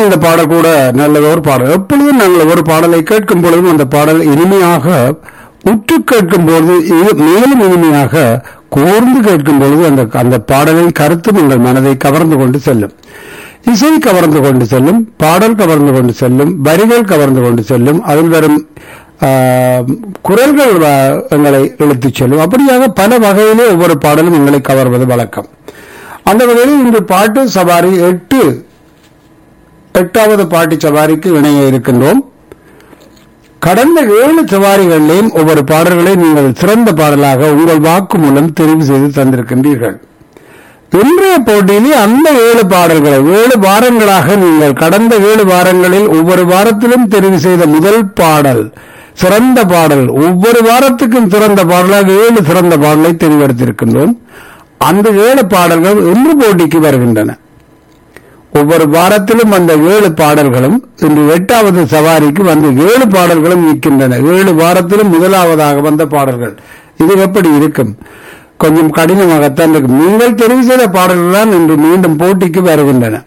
இந்த பாடல் கூட நல்ல ஒரு பாடல் எப்பொழுதும் நாங்கள் ஒரு பாடலை கேட்கும் பொழுதும் அந்த பாடல் இனிமையாக உற்று கேட்கும் பொழுது இது மேலும் இனிமையாக கோர்ந்து கேட்கும் பொழுது அந்த அந்த பாடலின் கருத்தும் உங்கள் மனதை கவர்ந்து கொண்டு செல்லும் இசை கவர்ந்து கொண்டு செல்லும் பாடல் கவர்ந்து கொண்டு செல்லும் வரிகள் கவர்ந்து கொண்டு செல்லும் அதில் வரும் ஆ, குரல்கள் வ- எங்களை இழுத்துச் செல்லும் அப்படியாக பல வகையிலே ஒவ்வொரு பாடலும் எங்களை கவர்வது வழக்கம் அந்த வகையில் இன்று பாட்டு சவாரி எட்டு எட்டாவது பாட்டு சவாரிக்கு இணைய இருக்கின்றோம் கடந்த ஏழு சவாரிகளிலேயும் ஒவ்வொரு பாடல்களை நீங்கள் சிறந்த பாடலாக உங்கள் வாக்கு மூலம் தெரிவு செய்து தந்திருக்கின்றீர்கள் இன்றைய போட்டியிலே அந்த ஏழு பாடல்களை ஏழு வாரங்களாக நீங்கள் கடந்த ஏழு வாரங்களில் ஒவ்வொரு வாரத்திலும் தெரிவு செய்த முதல் பாடல் சிறந்த பாடல் ஒவ்வொரு வாரத்துக்கும் சிறந்த பாடலாக ஏழு சிறந்த பாடலை தெரிவெடுத்திருக்கின்றோம் அந்த ஏழு பாடல்கள் இன்று போட்டிக்கு வருகின்றன ஒவ்வொரு வாரத்திலும் அந்த ஏழு பாடல்களும் இன்று எட்டாவது சவாரிக்கு வந்து ஏழு பாடல்களும் நிற்கின்றன ஏழு வாரத்திலும் முதலாவதாக வந்த பாடல்கள் இது எப்படி இருக்கும் கொஞ்சம் கடினமாகத்தான் இருக்கும் நீங்கள் தெரிவு செய்த பாடல்கள் தான் இன்று மீண்டும் போட்டிக்கு வருகின்றன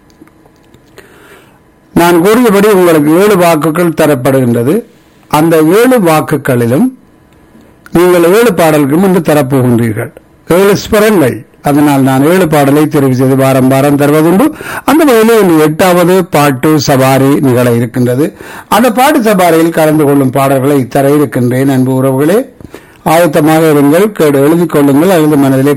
நான் கூறியபடி உங்களுக்கு ஏழு வாக்குகள் தரப்படுகின்றது அந்த ஏழு வாக்குகளிலும் நீங்கள் ஏழு பாடல்களும் இன்று தரப்போகின்றீர்கள் ஏழு ஸ்வரங்கள் அதனால் நான் ஏழு பாடலை தெரிவு செய்து வாரம் வாரம் தருவதுண்டு அந்த வகையில் இன்று எட்டாவது பாட்டு சவாரி நிகழ இருக்கின்றது அந்த பாட்டு சவாரியில் கலந்து கொள்ளும் பாடல்களை தர இருக்கின்றேன் அன்பு உறவுகளே ஆயத்தமாக இருங்கள் கேடு எழுதிக் கொள்ளுங்கள் அல்லது மனதிலே